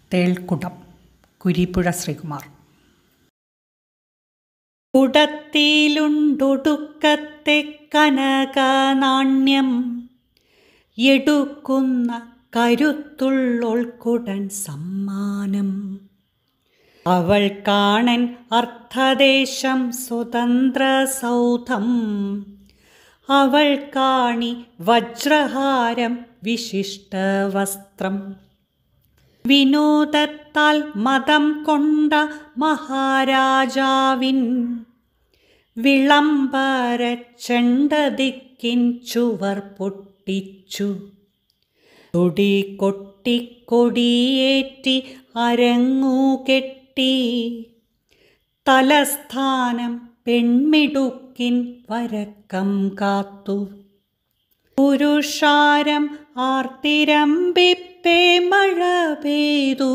തേൾക്കുടം കുരിപ്പുഴ ശ്രീകുമാർ കുടത്തിലുണ്ടൊടുക്കത്തെ കനകനാണ്യം എടുക്കുന്ന കരുത്തുള്ളോൾക്കുടൻ സമ്മാനം അവൾ കാണൻ അർത്ഥദേശം സ്വതന്ത്ര സൗധം അവൾ കാണി വജ്രഹാരം വിശിഷ്ട വസ്ത്രം വിനോദത്താൽ മതം കൊണ്ട മഹാരാജാവിൻ വിളംബര ചെണ്ടതിക്കിൻ ചുവർ പൊട്ടിച്ചു തുടി കൊട്ടിക്കൊടിയേറ്റി അരങ്ങു കെട്ടി തലസ്ഥാനം പെൺമിടുക്കിൻ വരക്കം കാത്തു പുരുഷാരം ആർത്തിരമ്പിപ്പേ മഴ പെയ്തു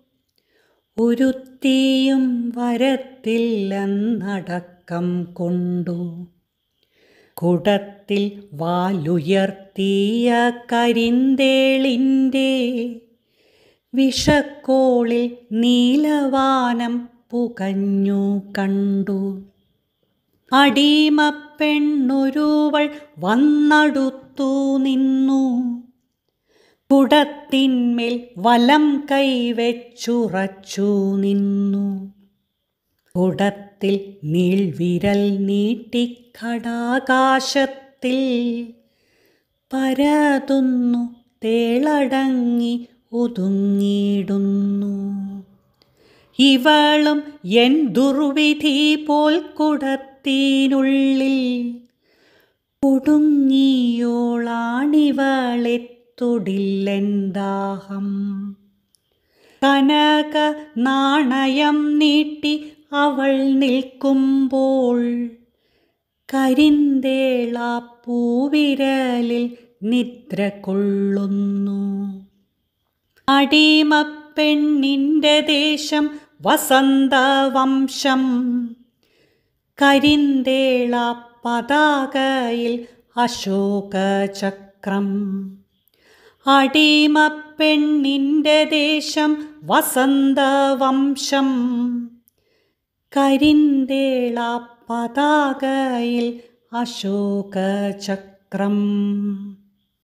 ഒരുത്തിയും വരത്തില്ലെന്നടക്കം കൊണ്ടു കുടത്തിൽ വാലുയർത്തിയ കരിന്തേളിൻ്റെ വിഷക്കോളിൽ നീലവാനം പുകഞ്ഞു കണ്ടു അടിമപ്പെണ്ണൊരുവൾ വന്നടുത്തു നിന്നു കുടത്തിന്മേൽ വലം കൈവച്ചുറച്ചു നിന്നു കുടത്തിൽ നീൾവിരൽ നീട്ടിക്കടാകാശത്തിൽ പരതുന്നു തേളടങ്ങി ഒതുങ്ങിയിടുന്നു ഇവളും എൻ ദുർവിധി പോൽ കുടത്തിനുള്ളിൽ കുടുങ്ങിയോളാണിവളെ തൊടില്ലെന്താഹം കനക നാണയം നീട്ടി അവൾ നിൽക്കുമ്പോൾ കരിന്തേള പൂവിരലിൽ നിദ്ര കൊള്ളുന്നു അടിമപ്പെണ്ണിൻ്റെ ദേശം വസന്തവംശം കരിന്തേള പതാകയിൽ അശോകചക്രം അടിമപ്പെണ്ണിൻ്റെ ദേശം വസന്തവംശം കരിന്തേള പതാകയിൽ അശോകചക്രം